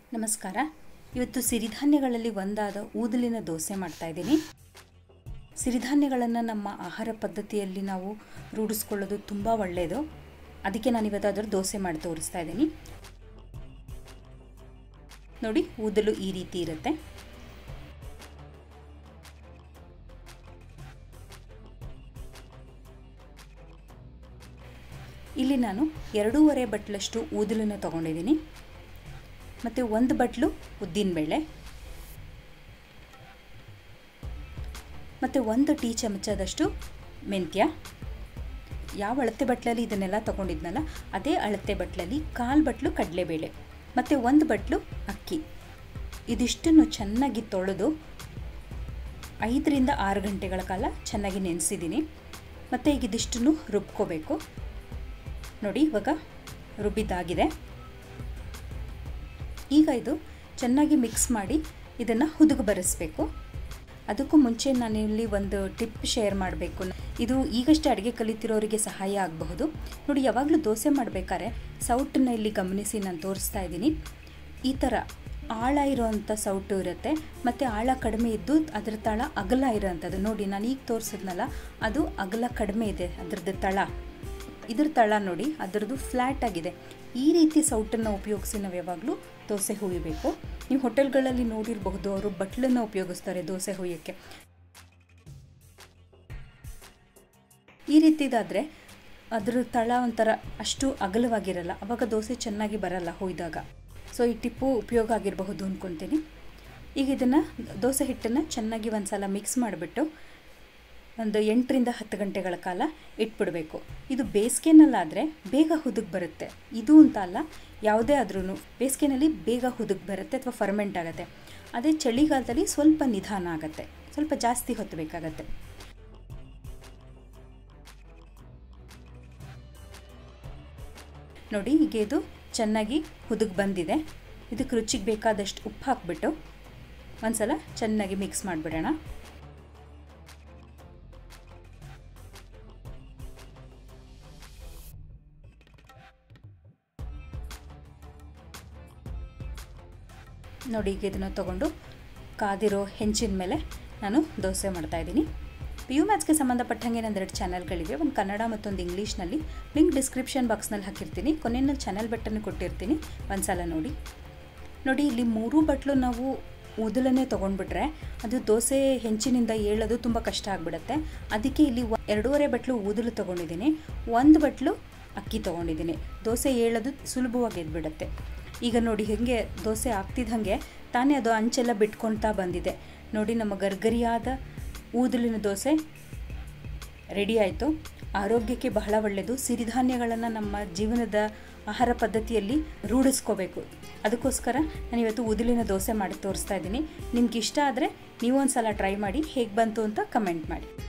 ನಮಸ್ಕಾರ ಇವತ್ತು ಸಿರಿಧಾನ್ಯಗಳಲ್ಲಿ ಒಂದಾದ ಊದಲಿನ ದೋಸೆ ಮಾಡ್ತಾ ಇದ್ದೀನಿ ಸಿರಿಧಾನ್ಯಗಳನ್ನು ನಮ್ಮ ಆಹಾರ ಪದ್ಧತಿಯಲ್ಲಿ ನಾವು ರೂಢಿಸ್ಕೊಳ್ಳೋದು ತುಂಬ ಒಳ್ಳೆಯದು ಅದಕ್ಕೆ ನಾನು ಇವತ್ತಾದರೂ ದೋಸೆ ಮಾಡಿ ತೋರಿಸ್ತಾ ಇದ್ದೀನಿ ನೋಡಿ ಊದಲು ಈ ರೀತಿ ಇರುತ್ತೆ ಇಲ್ಲಿ ನಾನು ಎರಡೂವರೆ ಬಟ್ಲಷ್ಟು ಊದಲನ್ನು ತೊಗೊಂಡಿದ್ದೀನಿ ಮತ್ತು ಒಂದು ಬಟ್ಲು ಉದ್ದಿನಬೇಳೆ ಮತ್ತು ಒಂದು ಟೀ ಚಮಚದಷ್ಟು ಮೆಂತ್ಯ ಯಾವ ಅಳತೆ ಬಟ್ಲಲ್ಲಿ ಇದನ್ನೆಲ್ಲ ತೊಗೊಂಡಿದ್ನಲ್ಲ ಅದೇ ಅಳತೆ ಬಟ್ಲಲ್ಲಿ ಕಾಲು ಬಟ್ಲು ಕಡಲೆಬೇಳೆ ಮತ್ತು ಒಂದು ಬಟ್ಲು ಅಕ್ಕಿ ಇದಿಷ್ಟನ್ನು ಚೆನ್ನಾಗಿ ತೊಳೆದು ಐದರಿಂದ ಆರು ಗಂಟೆಗಳ ಕಾಲ ಚೆನ್ನಾಗಿ ನೆನೆಸಿದ್ದೀನಿ ಮತ್ತು ಈಗ ಇದಿಷ್ಟನ್ನು ರುಬ್ಕೋಬೇಕು ನೋಡಿ ಇವಾಗ ರುಬ್ಬಿದ್ದಾಗಿದೆ ಈಗ ಇದು ಚೆನ್ನಾಗಿ ಮಿಕ್ಸ್ ಮಾಡಿ ಇದನ್ನು ಹುದುಗು ಬರೆಸಬೇಕು ಅದಕ್ಕೂ ಮುಂಚೆ ನಾನಿಲ್ಲಿ ಒಂದು ಟಿಪ್ ಶೇರ್ ಮಾಡಬೇಕು ಇದು ಈಗಷ್ಟೇ ಅಡುಗೆ ಕಲಿತಿರೋರಿಗೆ ಸಹಾಯ ಆಗಬಹುದು ನೋಡಿ ಯಾವಾಗಲೂ ದೋಸೆ ಮಾಡಬೇಕಾದ್ರೆ ಸೌಟನ್ನ ಇಲ್ಲಿ ಗಮನಿಸಿ ನಾನು ತೋರಿಸ್ತಾ ಇದ್ದೀನಿ ಈ ಥರ ಆಳ ಇರೋವಂಥ ಸೌಟು ಇರುತ್ತೆ ಮತ್ತು ಆಳ ಕಡಿಮೆ ಇದ್ದು ಅದರ ತಳ ಅಗಲ ಇರೋವಂಥದ್ದು ನೋಡಿ ನಾನು ಈಗ ತೋರಿಸಿದ್ನಲ್ಲ ಅದು ಅಗಲ ಕಡಿಮೆ ಇದೆ ಅದರದ್ದು ತಳ ಇದ್ರ ತಳ ನೋಡಿ ಅದರದ್ದು ಫ್ಲ್ಯಾಟ್ ಆಗಿದೆ ಈ ರೀತಿ ಸೌಟನ್ನು ಉಪಯೋಗಿಸಿ ನಾವು ಯಾವಾಗಲೂ ದೋಸೆ ಹುಯ್ಯಬೇಕು ನೀವು ಹೋಟೆಲ್ಗಳಲ್ಲಿ ನೋಡಿರಬಹುದು ಅವರು ಬಟ್ಲನ್ನು ಉಪಯೋಗಿಸ್ತಾರೆ ದೋಸೆ ಹುಯ್ಯೋಕ್ಕೆ ಈ ರೀತಿದಾದರೆ ಅದ್ರ ತಳ ಒಂಥರ ಅಷ್ಟು ಅಗಲವಾಗಿರಲ್ಲ ಅವಾಗ ದೋಸೆ ಚೆನ್ನಾಗಿ ಬರಲ್ಲ ಹುಯ್ದಾಗ ಸೊ ಈ ಟಿಪ್ಪು ಉಪಯೋಗ ಆಗಿರಬಹುದು ಅಂದ್ಕೊತೀನಿ ಈಗ ಇದನ್ನು ದೋಸೆ ಹಿಟ್ಟನ್ನು ಚೆನ್ನಾಗಿ ಒಂದು ಸಲ ಮಿಕ್ಸ್ ಮಾಡಿಬಿಟ್ಟು ಒಂದು ಎಂಟರಿಂದ ಹತ್ತು ಗಂಟೆಗಳ ಕಾಲ ಇಟ್ಬಿಡಬೇಕು ಇದು ಬೇಸಿಗೆನಲ್ಲಾದರೆ ಬೇಗ ಹುದುಗ್ ಬರುತ್ತೆ ಇದು ಅಂತ ಅಲ್ಲ ಯಾವುದೇ ಆದ್ರೂ ಬೇಸಿಗೆನಲ್ಲಿ ಬೇಗ ಹುದುಗ್ ಬರುತ್ತೆ ಅಥವಾ ಫರ್ಮೆಂಟ್ ಆಗುತ್ತೆ ಅದೇ ಚಳಿಗಾಲದಲ್ಲಿ ಸ್ವಲ್ಪ ನಿಧಾನ ಆಗುತ್ತೆ ಸ್ವಲ್ಪ ಜಾಸ್ತಿ ಹೊತ್ತು ಬೇಕಾಗತ್ತೆ ನೋಡಿ ಈಗ ಇದು ಚೆನ್ನಾಗಿ ಹುದುಗ್ ಬಂದಿದೆ ಇದಕ್ಕೆ ರುಚಿಗೆ ಬೇಕಾದಷ್ಟು ಉಪ್ಪು ಹಾಕ್ಬಿಟ್ಟು ಒಂದ್ಸಲ ಚೆನ್ನಾಗಿ ಮಿಕ್ಸ್ ಮಾಡಿಬಿಡೋಣ ನೋಡಿ ಈಗ ಇದನ್ನು ತೊಗೊಂಡು ಕಾದಿರೋ ಹೆಂಚಿನ ಮೇಲೆ ನಾನು ದೋಸೆ ಮಾಡ್ತಾಯಿದ್ದೀನಿ ಪಿ ಯು ಮ್ಯಾಥ್ಸ್ಗೆ ಸಂಬಂಧಪಟ್ಟಂಗೆ ಒಂದೆರಡು ಚಾನಲ್ಗಳಿವೆ ಒಂದು ಕನ್ನಡ ಮತ್ತೊಂದು ಇಂಗ್ಲೀಷ್ನಲ್ಲಿ ಲಿಂಕ್ ಡಿಸ್ಕ್ರಿಪ್ಷನ್ ಬಾಕ್ಸ್ನಲ್ಲಿ ಹಾಕಿರ್ತೀನಿ ಕೊನೆಯಲ್ಲಿ ಚಾನಲ್ ಬಟ್ಟನ್ನು ಕೊಟ್ಟಿರ್ತೀನಿ ಒಂದು ಸಲ ನೋಡಿ ನೋಡಿ ಇಲ್ಲಿ ಮೂರು ಬಟ್ಲು ನಾವು ಊದಲನ್ನೇ ತೊಗೊಂಡ್ಬಿಟ್ರೆ ಅದು ದೋಸೆ ಹೆಂಚಿನಿಂದ ಏಳೋದು ತುಂಬ ಕಷ್ಟ ಆಗಿಬಿಡುತ್ತೆ ಅದಕ್ಕೆ ಇಲ್ಲಿ ಎರಡೂವರೆ ಬಟ್ಲು ಊದಲು ತೊಗೊಂಡಿದ್ದೀನಿ ಒಂದು ಬಟ್ಲು ಅಕ್ಕಿ ತೊಗೊಂಡಿದ್ದೀನಿ ದೋಸೆ ಏಳೋದು ಸುಲಭವಾಗಿ ಎದ್ಬಿಡುತ್ತೆ ಈಗ ನೋಡಿ ಹೇಗೆ ದೋಸೆ ಆಗ್ತಿದ್ದಂಗೆ ತಾನೇ ಅದು ಅಂಚೆಲ್ಲ ಬಿಟ್ಕೊಳ್ತಾ ಬಂದಿದೆ ನೋಡಿ ನಮ್ಮ ಗರ್ಗರಿಯಾದ ಊದಲಿನ ದೋಸೆ ರೆಡಿ ಆಯಿತು ಆರೋಗ್ಯಕ್ಕೆ ಬಹಳ ಒಳ್ಳೆಯದು ಸಿರಿಧಾನ್ಯಗಳನ್ನು ನಮ್ಮ ಜೀವನದ ಆಹಾರ ಪದ್ಧತಿಯಲ್ಲಿ ರೂಢಿಸ್ಕೋಬೇಕು ಅದಕ್ಕೋಸ್ಕರ ನಾನು ಇವತ್ತು ಊದಲಿನ ದೋಸೆ ಮಾಡಿ ತೋರಿಸ್ತಾ ಇದ್ದೀನಿ ನಿಮ್ಗೆ ಇಷ್ಟ ಆದರೆ ನೀವು ಒಂದು ಸಲ ಟ್ರೈ ಮಾಡಿ ಹೇಗೆ ಬಂತು ಅಂತ ಕಮೆಂಟ್ ಮಾಡಿ